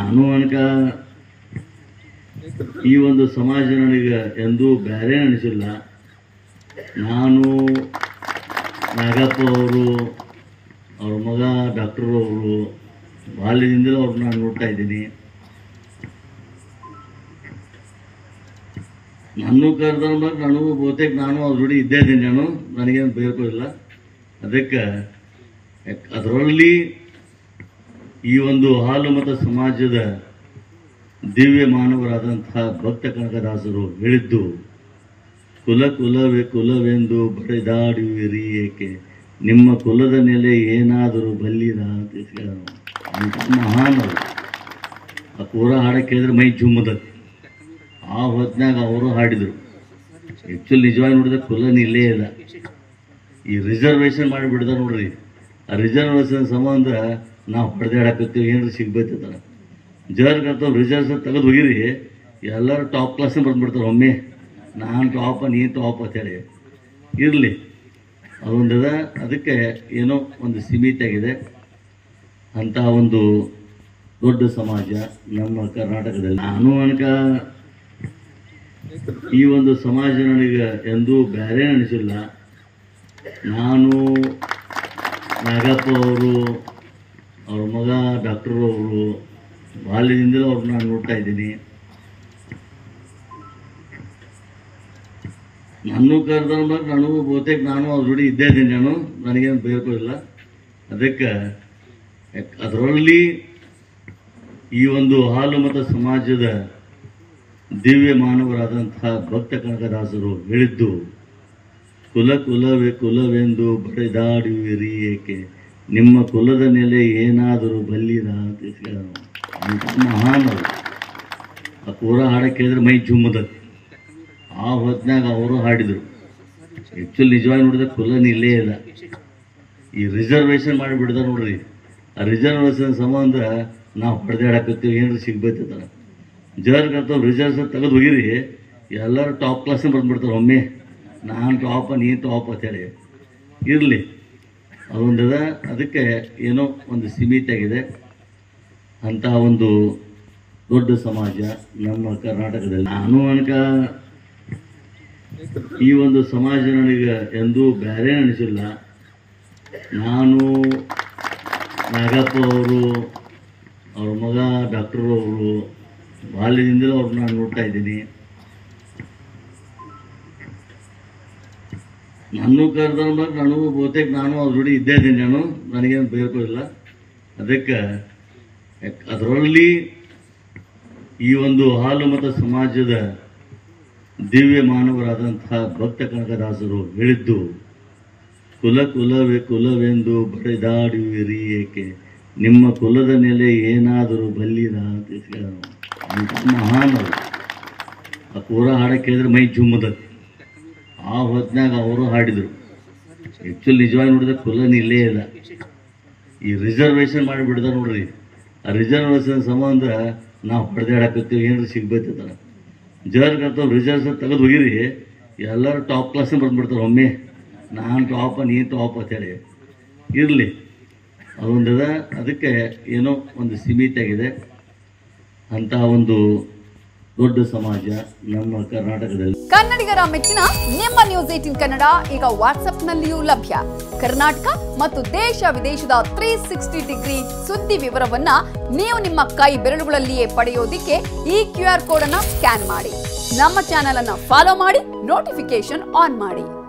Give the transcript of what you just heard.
ನಾನು ಅನ್ಕ ಈ ಒಂದು ಸಮಾಜ ನನಗೆ ಎಂದೂ ಬೇರೆ ಅನಿಸಿಲ್ಲ ನಾನು ನಾಗಪ್ಪ ಅವರು ಅವ್ರ ಮಗ ಡಾಕ್ಟರ್ ಅವರು ಬಾಲ್ಯದಿಂದಲೂ ಅವ್ರನ್ನ ನಾನು ನೋಡ್ತಾ ಇದ್ದೀನಿ ನಾನು ಕರೆದ ನಾನು ಬಹುತೇಕ ನಾನು ಅವ್ರ ಜೋಡಿ ಇದ್ದೇ ಇದ್ದೀನಿ ನಾನು ನನಗೇನು ಬೇರ್ಕೋದಿಲ್ಲ ಅದಕ್ಕೆ ಯಾಕ್- ಅದರಲ್ಲಿ ಈ ಒಂದು ಹಾಲು ಮತ ಸಮಾಜದ ದಿವ್ಯ ಮಾನವರಾದಂತಹ ಭಕ್ತ ಕನಕದಾಸರು ಹೇಳಿದ್ದು ಕುಲ ಕುಲವೇ ಕುಲವೆಂದು ಬಡಿದಾಡುವಿರಿ ಏಕೆ ನಿಮ್ಮ ಕುಲದ ನೆಲೆ ಏನಾದರೂ ಬಲ್ಲಿರ ಅಂತ ಕೇಳೋಣ ಅಂತ ಮಹಾನ್ ಅವರು ಆ ಪೂರ ಹಾಡ ಕೇಳಿದ್ರೆ ಮೈ ಜುಮ್ಮದತ್ತು ಆ ಹೊತ್ನಾಗ ಅವರು ಹಾಡಿದರು ಆ್ಯಕ್ಚುಲಿ ನಿಜವಾಗಿ ನೋಡಿದ್ರೆ ಕುಲನ ಇಲ್ಲೇ ಇಲ್ಲ ಈ ರಿಸರ್ವೇಷನ್ ಮಾಡಿಬಿಡ್ದ ನೋಡ್ರಿ ಆ ರಿಸರ್ವೇಷನ್ ಸಂಬಂಧ ನಾವು ಹೊಡೆದಾಡಕತ್ತೀವಿ ಏನಾರು ಸಿಗ್ಬೇಕತ್ತ ಜರ್ ಕರ್ತವ್ ರಿಸರ್ವೇಷನ್ ತೆಗೆದು ಹೋಗಿರಿ ಎಲ್ಲರೂ ಟಾಪ್ ಕ್ಲಾಸ್ ಬಂದ್ಬಿಡ್ತಾರೆ ಒಮ್ಮೆ ನಾನು ಟಾಪ್ ನೀ ಟಾಪ್ ಅಂತೇಳಿ ಇರಲಿ ಅದೊಂದದ ಅದಕ್ಕೆ ಏನೋ ಒಂದು ಸೀಮಿತ ಆಗಿದೆ ಅಂತಹ ಒಂದು ದೊಡ್ಡ ಸಮಾಜ ನಮ್ಮ ಕರ್ನಾಟಕದಲ್ಲಿ ನಾನು ಅನ್ಕ ಈ ಒಂದು ಸಮಾಜ ನನಗೆ ಎಂದೂ ಬೇರೆ ಅನಿಸಿಲ್ಲ ನಾನು ನಾಗಪ್ಪ ಅವರು ಅವ್ರ ಮಗ ಡಾಕ್ಟರ್ ಅವರು ಬಾಲ್ಯದಿಂದಲೂ ಅವ್ರನ್ನ ನಾನು ನೋಡ್ತಾ ಇದ್ದೀನಿ ನಾನು ಕರೆದ ನಾನು ಬಹುತೇಕ ನಾನು ಅವ್ರ ಜೋಡಿ ಇದ್ದೇ ಇದ್ದೀನಿ ನಾನು ನನಗೇನು ಬೇರ್ಕೋದಿಲ್ಲ ಅದಕ್ಕೆ ಯಾಕ್- ಅದರಲ್ಲಿ ಈ ಒಂದು ಹಾಲು ಮತ ಸಮಾಜದ ದಿವ್ಯ ಮಾನವರಾದಂತಹ ಭಕ್ತ ಕನಕದಾಸರು ಹೇಳಿದ್ದು ಕುಲ ಕುಲವೇ ಕುಲವೆಂದು ಬಡಿದಾಡುವಿರಿ ಏಕೆ ನಿಮ್ಮ ಕುಲದ ನೆಲೆ ಏನಾದರೂ ಬಲ್ಲಿರ ಅಂತ ಕೇಳೋಣ ಅಂತ ಮಹಾನ್ ಅವರು ಆ ಪೂರ ಹಾಡ ಕೇಳಿದ್ರೆ ಮೈ ಜುಮ್ಮದತ್ತು ಆ ಹೊತ್ನಾಗ ಅವರು ಹಾಡಿದರು ಆ್ಯಕ್ಚುಲಿ ನಿಜವಾಗಿ ನೋಡಿದ್ರೆ ಕುಲನ ಇಲ್ಲೇ ಇಲ್ಲ ಈ ರಿಸರ್ವೇಷನ್ ಮಾಡಿಬಿಡ್ದ ನೋಡ್ರಿ ಆ ರಿಸರ್ವೇಷನ್ ಸಂಬಂಧ ನಾವು ಹೊಡೆದಾಡಕತ್ತೀವಿ ಏನಾರು ಸಿಗ್ಬೇಕತ್ತ ಜರ್ ಕರ್ತವ್ ರಿಸರ್ವೇಷನ್ ತೆಗೆದು ಹೋಗಿರಿ ಎಲ್ಲರೂ ಟಾಪ್ ಕ್ಲಾಸ್ ಬಂದ್ಬಿಡ್ತಾರೆ ಒಮ್ಮೆ ನಾನು ಟಾಪ್ ನೀ ಟಾಪ್ ಅಂತೇಳಿ ಇರಲಿ ಅದೊಂದದ ಅದಕ್ಕೆ ಏನೋ ಒಂದು ಸೀಮಿತ ಆಗಿದೆ ಅಂತಹ ಒಂದು ದೊಡ್ಡ ಸಮಾಜ ನಮ್ಮ ಕರ್ನಾಟಕದಲ್ಲಿ ನಾನು ಅನ್ಕ ಈ ಒಂದು ಸಮಾಜ ನನಗೆ ಎಂದೂ ಬೇರೆ ಅನಿಸಿಲ್ಲ ನಾನು ನಾಗಪ್ಪ ಅವರು ಅವ್ರ ಮಗ ಡಾಕ್ಟರ್ ಅವರು ಬಾಲ್ಯದಿಂದಲೂ ಅವ್ರನ್ನ ನಾನು ನೋಡ್ತಾ ಇದ್ದೀನಿ ನಾನು ಕರೆದ ನಾನು ಬಹುತೇಕ ನಾನು ಅವ್ರ ಜೋಡಿ ಇದ್ದೇ ಇದ್ದೀನಿ ನಾನು ನನಗೇನು ಬೇರ್ಕೋದಿಲ್ಲ ಅದಕ್ಕೆ ಯಾಕ್- ಅದರಲ್ಲಿ ಈ ಒಂದು ಹಾಲು ಮತ ಸಮಾಜದ ದಿವ್ಯ ಮಾನವರಾದಂತಹ ಭಕ್ತ ಕನಕದಾಸರು ಹೇಳಿದ್ದು ಕುಲ ಕುಲವೇ ಕುಲವೆಂದು ಬಡಿದಾಡುವಿರಿ ಏಕೆ ನಿಮ್ಮ ಕುಲದ ನೆಲೆ ಏನಾದರೂ ಬಲ್ಲಿರ ಅಂತ ಕೇಳೋಣ ಅಂತ ಮಹಾನ್ ಅವರು ಆ ಪೂರ ಹಾಡ ಕೇಳಿದ್ರೆ ಮೈ ಜುಮ್ಮದತ್ತು ಆ ಹೊತ್ನಾಗ ಅವರು ಹಾಡಿದರು ಆ್ಯಕ್ಚುಲಿ ನಿಜವಾಗಿ ನೋಡಿದ್ರೆ ಕುಲನ ಇಲ್ಲೇ ಇಲ್ಲ ಈ ರಿಸರ್ವೇಷನ್ ಮಾಡಿಬಿಡ್ದ ನೋಡ್ರಿ ಆ ರಿಸರ್ವೇಷನ್ ಸಂಬಂಧ ನಾವು ಹೊಡೆದಾಡಕತ್ತೀವಿ ಏನಾರು ಸಿಗ್ಬೇಕತ್ತ ಜರ್ ಕರ್ತವ್ ರಿಸರ್ವೇಷನ್ ತೆಗೆದು ಹೋಗಿರಿ ಎಲ್ಲರೂ ಟಾಪ್ ಕ್ಲಾಸ್ ಬಂದ್ಬಿಡ್ತಾರೆ ಒಮ್ಮೆ ನಾನು ಟಾಪ್ ನೀ ಟಾಪ್ ಅಂತೇಳಿ ಇರಲಿ ಅದೊಂದದ ಅದಕ್ಕೆ ಏನೋ ಒಂದು ಸೀಮಿತ ಆಗಿದೆ ಅಂತಹ ಒಂದು ದೊಡ್ಡ ಸಮಾಜ ನಮ್ಮ ಕರ್ನಾಟಕದಲ್ಲಿ ಕನ್ನಡಿಗರ ಮೆಚ್ಚಿನ ನಿಮ್ಮ ನ್ಯೂಸ್ ಏಟಿನ್ ಕನ್ನಡ ಈಗ ವಾಟ್ಸ್ಆಪ್ನಲ್ಲಿಯೂ ಲಭ್ಯ ಕರ್ನಾಟಕ ಮತ್ತು ದೇಶ ವಿದೇಶದ ತ್ರೀ ಸಿಕ್ಸ್ಟಿ ಡಿಗ್ರಿ ಸುದ್ದಿ ವಿವರವನ್ನ ನೀವು ನಿಮ್ಮ ಕೈ ಬೆರಳುಗಳಲ್ಲಿಯೇ ಪಡೆಯೋದಿಕ್ಕೆ ಈ ಕ್ಯೂ ಆರ್ ಕೋಡ್ ಅನ್ನ ಸ್ಕ್ಯಾನ್ ಮಾಡಿ ನಮ್ಮ ಚಾನೆಲ್ ಅನ್ನ ಫಾಲೋ ಮಾಡಿ ನೋಟಿಫಿಕೇಶನ್ ಆನ್ ಮಾಡಿ